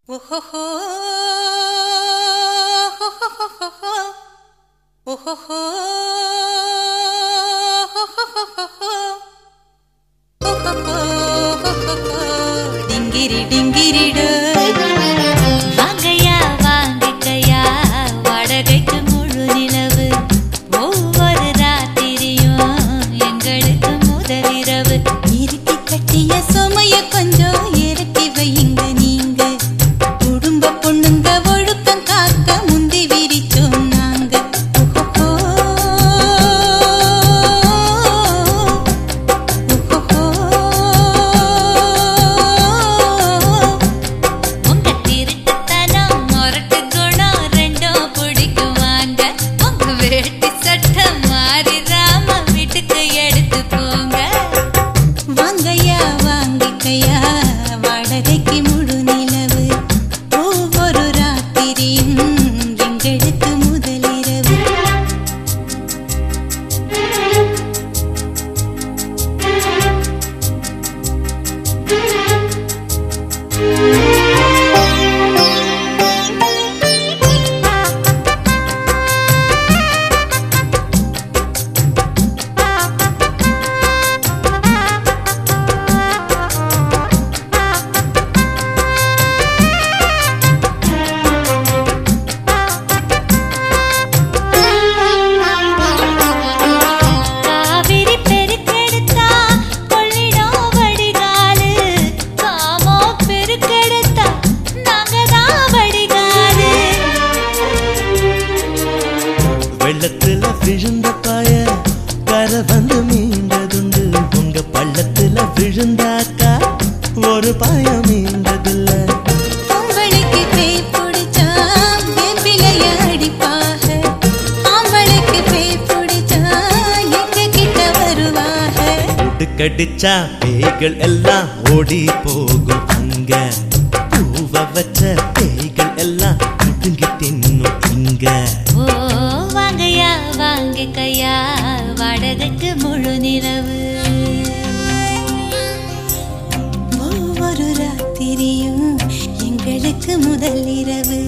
ஓஹோஹோ ஓஹோஹோ டிங்கிரி டிங்கிரிடு வாங்கய்யா வாங்கிக்கையா வாடகைக்கு முழு நிலவு ஒவ்வொரு ராத்திரியும் எங்களுக்கு முதலிரவு இறுக்கி கட்டிய சுமைய கொஞ்சம் இறக்கி வையுங்க நீங்க குடும்ப பொண்ணுங்க ஒழுக்கம் காக்க முந்தி விரிச்சோம் நாங்க ஓஹோஹோ. ஓஹோஹோ. உங்க திருட்டுத்தனம் முரட்டு குணம் ரெண்டும் பிடிக்கும் வாங்க உங்க வேட்டி சட்டம் மாறிடாம வீட்டுக்கு எடுத்து போங்க வாங்கய்யா வாங்கிக்கையா வாடகைக்கு முழு நிலவு ஒவ்வொரு ராத்திரியும் எங்களுக்கு முதலிரவு காவிரி பெருக்கெடுத்தா கொள்ளிடம் வடிகாலு காமோ பெருக்கெடுத்தா நாங்க தான் வடிகாலு வெள்ளத்துல விழுந்த பாய கரை வந்து மீண்டதுண்டு உங்க பள்ளத்துல விழுந்தாக்கா ஒரு பாய மீண்டதில்ல ஆம்பளைக்கு பேய் பிடிச்சா வேப்பிலைய அடிப்பாக ஆம்பளைக்கு பேய் பிடிச்சா எங்க கிட்ட வருவாக கடிச்சா பேய்கள் எல்லாம் ஓடி போகும் அங்க பூவ வச்ச பேய்கள் எல்லாம் முடுங்கி தின்னும் இங்க ஓ வாங்கய்யா வாங்கிக்கையா வாடகைக்கு முழு நிலவு ஒவ்வொரு ராத்திரியும் எங்களுக்கு முதல் இரவு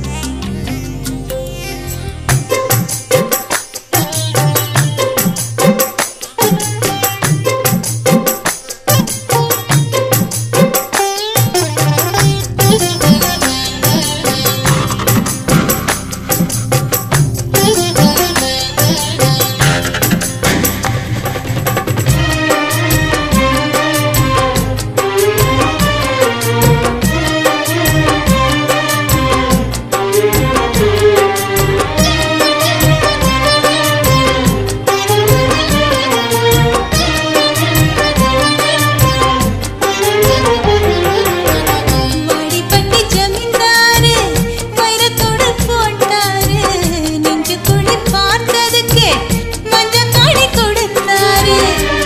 வாடிப்பட்டி ஜமீன்தாரு வைரத்தோடு போட்டாரு நெஞ்சு துளி பார்த்ததுக்கே மஞ்ச காடி கொடுத்தாரு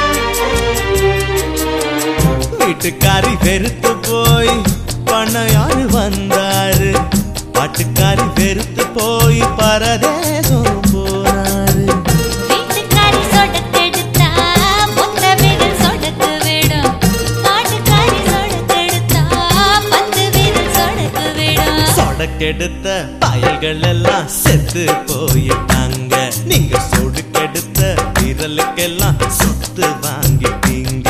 வீட்டுக்காரி வெறுத்து போய் பண்ணையாரு வந்தாரு பாட்டுக்காரி வெறுத்து போய் பரதேசம் போனாரு வீட்டுக்காரி சொடக்கெடுத்தா மொத்த விரல் சொடக்கு விடும் பாட்டுக்காரி சொடக்கெடுத்தா பத்து விரல் சொடக்கு விடும் சொடக்கெடுத்த பயல்கள் எல்லாம் செத்து போயிட்டாங்க நீங்க சொடுக்கெடுத்த விரலுக்கெல்லாம் சொத்து வாங்கிட்டீங்க